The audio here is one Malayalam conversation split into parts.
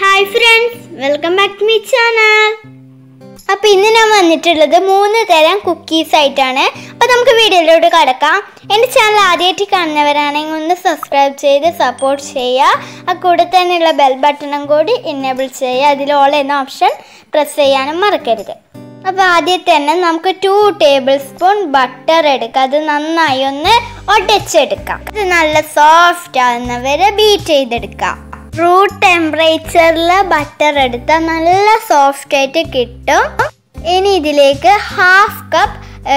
hi friends welcome back to my channel അപ്പോൾ ഇന്ന് ഞാൻ വന്നിട്ടുള്ളത് മൂന്ന് തരം കുക്കീസ് ആയിട്ടാണ് അപ്പോൾ നമുക്ക് വീഡിയോയിലോട്ട് കടക്കാം എൻ്റെ ചാനൽ ആദ്യമായിട്ട് കാണുന്നവരാണെങ്കിൽ ഒന്ന് സബ്സ്ക്രൈബ് ചെയ്ത് സപ്പോർട്ട് ചെയ്യുക ആ കൂടെ തന്നെയുള്ള ബെൽ ബട്ടണും കൂടി എനേബിൾ ചെയ്യുക അതിൽ ഓൾ എന്ന ഓപ്ഷൻ പ്രസ് ചെയ്യാനും മറക്കരുത് അപ്പോൾ ആദ്യം തന്നെ നമുക്ക് ടു ടേബിൾ സ്പൂൺ ബട്ടർ എടുക്കാം അത് നന്നായി ഒന്ന് ഒടച്ചെടുക്കാം ഇത് നല്ല സോഫ്റ്റ് ആകുന്നവരെ ബീറ്റ് ചെയ്തെടുക്കാം റൂം ടെമ്പറേച്ചറിൽ ബട്ടർ എടുത്താൽ നല്ല സോഫ്റ്റ് ആയിട്ട് കിട്ടും ഇനി ഇതിലേക്ക് ഹാഫ് കപ്പ്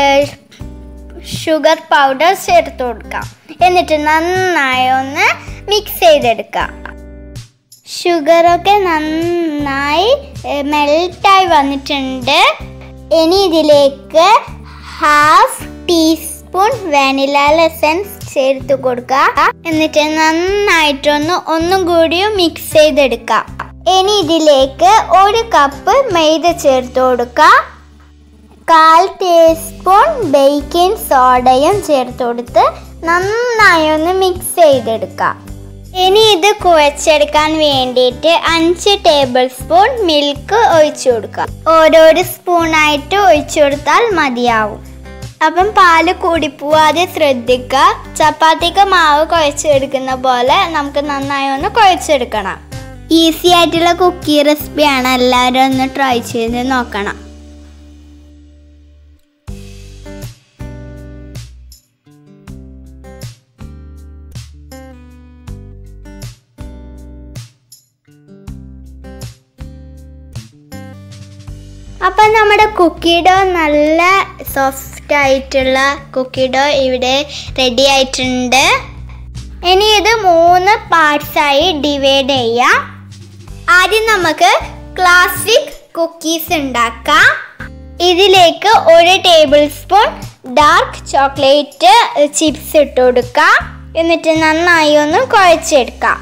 ഷുഗർ പൗഡർ ചേർത്ത് കൊടുക്കാം എന്നിട്ട് നന്നായി ഒന്ന് മിക്സ് ചെയ്തെടുക്കാം ഷുഗറൊക്കെ നന്നായി മെൽറ്റായി വന്നിട്ടുണ്ട് ഇനി ഇതിലേക്ക് ഹാഫ് ടീസ്പൂൺ വാനില എസൻസ് ചേർത്ത് കൊടുക്കുക എന്നിട്ട് നന്നായിട്ടൊന്ന് ഒന്നും കൂടിയും മിക്സ് ചെയ്തെടുക്കാം ഇനി ഇതിലേക്ക് ഒരു കപ്പ് മൈദ ചേർത്ത് കൊടുക്കുക കാൽ ടീസ്പൂൺ ബേക്കിംഗ് സോഡയും ചേർത്ത് കൊടുത്ത് നന്നായി ഒന്ന് മിക്സ് ചെയ്തെടുക്കാം ഇനി ഇത് കുഴച്ചെടുക്കാൻ വേണ്ടിയിട്ട് അഞ്ച് ടേബിൾ സ്പൂൺ മിൽക്ക് ഒഴിച്ചു കൊടുക്കാം ഓരോരോ സ്പൂണായിട്ട് ഒഴിച്ചു കൊടുത്താൽ മതിയാവും അപ്പം പാല് കൂടിപ്പോവാതെ ശ്രദ്ധിക്കുക ചപ്പാത്തിക്ക് മാവ് കുഴച്ചെടുക്കുന്ന പോലെ നമുക്ക് നന്നായി ഒന്ന് കുഴച്ചെടുക്കണം ഈസി ആയിട്ടുള്ള കുക്കി റെസിപ്പിയാണ് എല്ലാവരും ഒന്ന് ട്രൈ ചെയ്ത് നോക്കണം അപ്പം നമ്മുടെ കുക്കി ഡോ നല്ല സോഫ്റ്റ് ആയിട്ടുള്ള കുക്കി ഡോ ഇവിടെ റെഡി ആയിട്ടുണ്ട് ഇനി ഇത് മൂന്ന് പാർട്സ് ആയി ഡിവൈഡ് ചെയ്യാം ആദ്യം നമുക്ക് ക്ലാസിക് കുക്കീസ് ഉണ്ടാക്കാം ഇതിലേക്ക് ഒരു tablespoon dark chocolate chips ഇട്ട് കൊടുക്കാം എന്നിട്ട് നന്നായി ഒന്ന് കുഴച്ചെടുക്കാം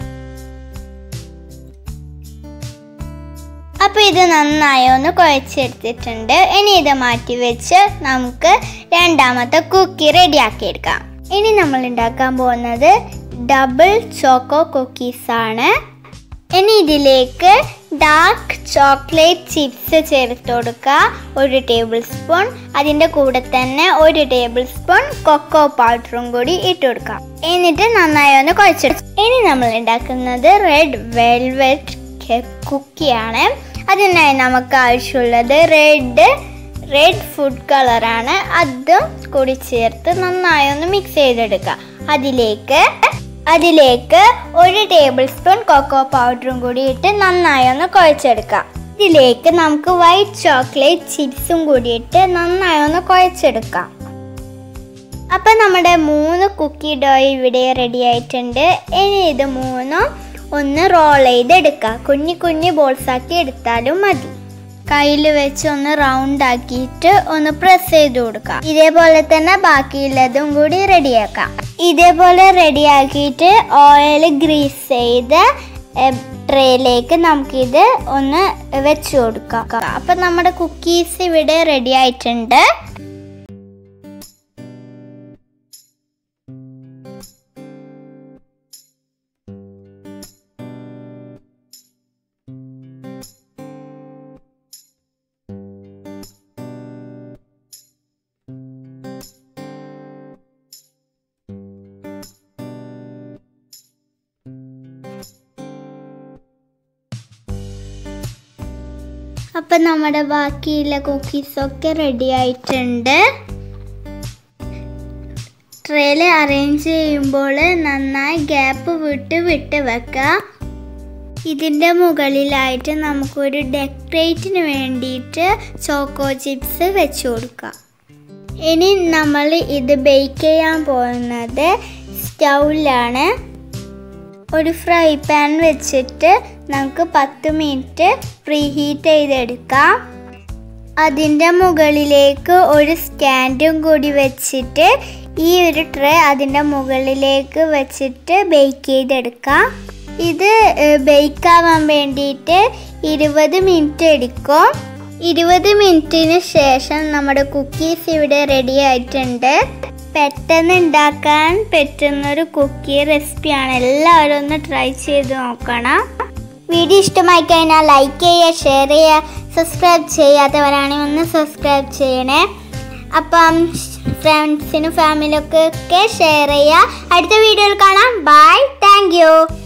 അപ്പോൾ ഇത് നന്നായി ഒന്ന് കുഴച്ചെടുത്തിട്ടുണ്ട് ഇനി ഇത് മാറ്റി വെച്ച് നമുക്ക് രണ്ടാമത്തെ കുക്കി റെഡിയാക്കി എടുക്കാം ഇനി നമ്മൾ ഉണ്ടാക്കാൻ പോകുന്നത് ഡബിൾ ചോക്കോ കുക്കീസ് ആണ് ഇനി ഇതിലേക്ക് ഡാർക്ക് ചോക്ലേറ്റ് ചിപ്സ് ചേർത്ത് കൊടുക്കുക ഒരു ടേബിൾ സ്പൂൺ അതിൻ്റെ കൂടെ തന്നെ ഒരു ടേബിൾ സ്പൂൺ കൊക്കോ പൗഡറും കൂടി ഇട്ട് കൊടുക്കാം എന്നിട്ട് നന്നായി ഒന്ന് കുഴച്ചെടുക്കും ഇനി നമ്മൾ ഉണ്ടാക്കുന്നത് റെഡ് വെൽവെറ്റ് കുക്കിയാണ് അതിനായി നമുക്ക് ആവശ്യമുള്ളത് റെഡ് റെഡ് ഫുഡ് കളറാണ് അതും കൂടി ചേർത്ത് നന്നായി ഒന്ന് മിക്സ് ചെയ്തെടുക്കുക അതിലേക്ക് അതിലേക്ക് ഒരു ടേബിൾ സ്പൂൺ കൊക്കോ പൗഡറും കൂടി ഇട്ട് നന്നായി ഒന്ന് കുഴച്ചെടുക്കുക ഇതിലേക്ക് നമുക്ക് വൈറ്റ് ചോക്ലേറ്റ് ചിപ്സും കൂടി ഇട്ട് നന്നായി ഒന്ന് കുഴച്ചെടുക്കാം അപ്പം നമ്മുടെ മൂന്ന് കുക്കി ഡോ ഇവിടെ റെഡി ആയിട്ടുണ്ട് ഇനി ഇത് മൂന്നും ഒന്ന് റോൾ ചെയ്തെടുക്കുക കുഞ്ഞു കുഞ്ഞു ബോൾസ് ആക്കി എടുത്താലും മതി കയ്യിൽ വെച്ച് ഒന്ന് റൗണ്ട് ആക്കിയിട്ട് ഒന്ന് പ്രസ് ചെയ്ത് കൊടുക്കുക ഇതേപോലെ തന്നെ ബാക്കിയുള്ളതും കൂടി റെഡിയാക്കാം ഇതേപോലെ റെഡിയാക്കിയിട്ട് ഓയിൽ ഗ്രീസ് ചെയ്ത് ട്രേയിലേക്ക് നമുക്കിത് ഒന്ന് വെച്ച് കൊടുക്കാം അപ്പം നമ്മുടെ കുക്കീസ് ഇവിടെ റെഡി ആയിട്ടുണ്ട് അപ്പം നമ്മുടെ ബാക്കിയുള്ള കുക്കീസൊക്കെ റെഡി ആയിട്ടുണ്ട് ട്രേയിൽ അറേഞ്ച് ചെയ്യുമ്പോൾ നന്നായി ഗ്യാപ്പ് വിട്ട് വിട്ട് വെക്കുക ഇതിൻ്റെ മുകളിലായിട്ട് നമുക്കൊരു ഡെക്കറേറ്റിന് വേണ്ടിയിട്ട് ചോക്കോ ചിപ്സ് വെച്ച് കൊടുക്കാം ഇനി നമ്മൾ ഇത് ബേക്ക് ചെയ്യാൻ പോകുന്നത് സ്റ്റൗവിലാണ് ഒരു ഫ്രൈ പാൻ വെച്ചിട്ട് നമുക്ക് പത്ത് മിനിറ്റ് പ്രീ ഹീറ്റ് ചെയ്തെടുക്കാം അതിൻ്റെ മുകളിലേക്ക് ഒരു സ്റ്റാൻഡും കൂടി വെച്ചിട്ട് ഈ ഒരു ട്രേ അതിൻ്റെ മുകളിലേക്ക് വെച്ചിട്ട് ബേക്ക് ചെയ്തെടുക്കാം ഇത് ബേക്ക് ആവാൻ വേണ്ടിയിട്ട് ഇരുപത് മിനിറ്റ് എടുക്കും ഇരുപത് മിനിറ്റിന് ശേഷം നമ്മുടെ കുക്കീസ് ഇവിടെ റെഡി ആയിട്ടുണ്ട് പെട്ടെന്ന് ഉണ്ടാക്കാൻ പറ്റുന്നൊരു കുക്കി റെസിപ്പിയാണ് എല്ലാവരും ഒന്ന് ട്രൈ ചെയ്ത് നോക്കണം വീഡിയോ ഇഷ്ടമായി കഴിഞ്ഞാൽ ലൈക്ക് ചെയ്യുക ഷെയർ ചെയ്യുക സബ്സ്ക്രൈബ് ചെയ്യാത്തവരാണെങ്കിൽ ഒന്ന് സബ്സ്ക്രൈബ് ചെയ്യണേ അപ്പം ഫ്രണ്ട്സിനും ഫാമിലിയൊക്കെ ഷെയർ ചെയ്യുക അടുത്ത വീഡിയോയിൽ കാണാം ബൈ താങ്ക് യു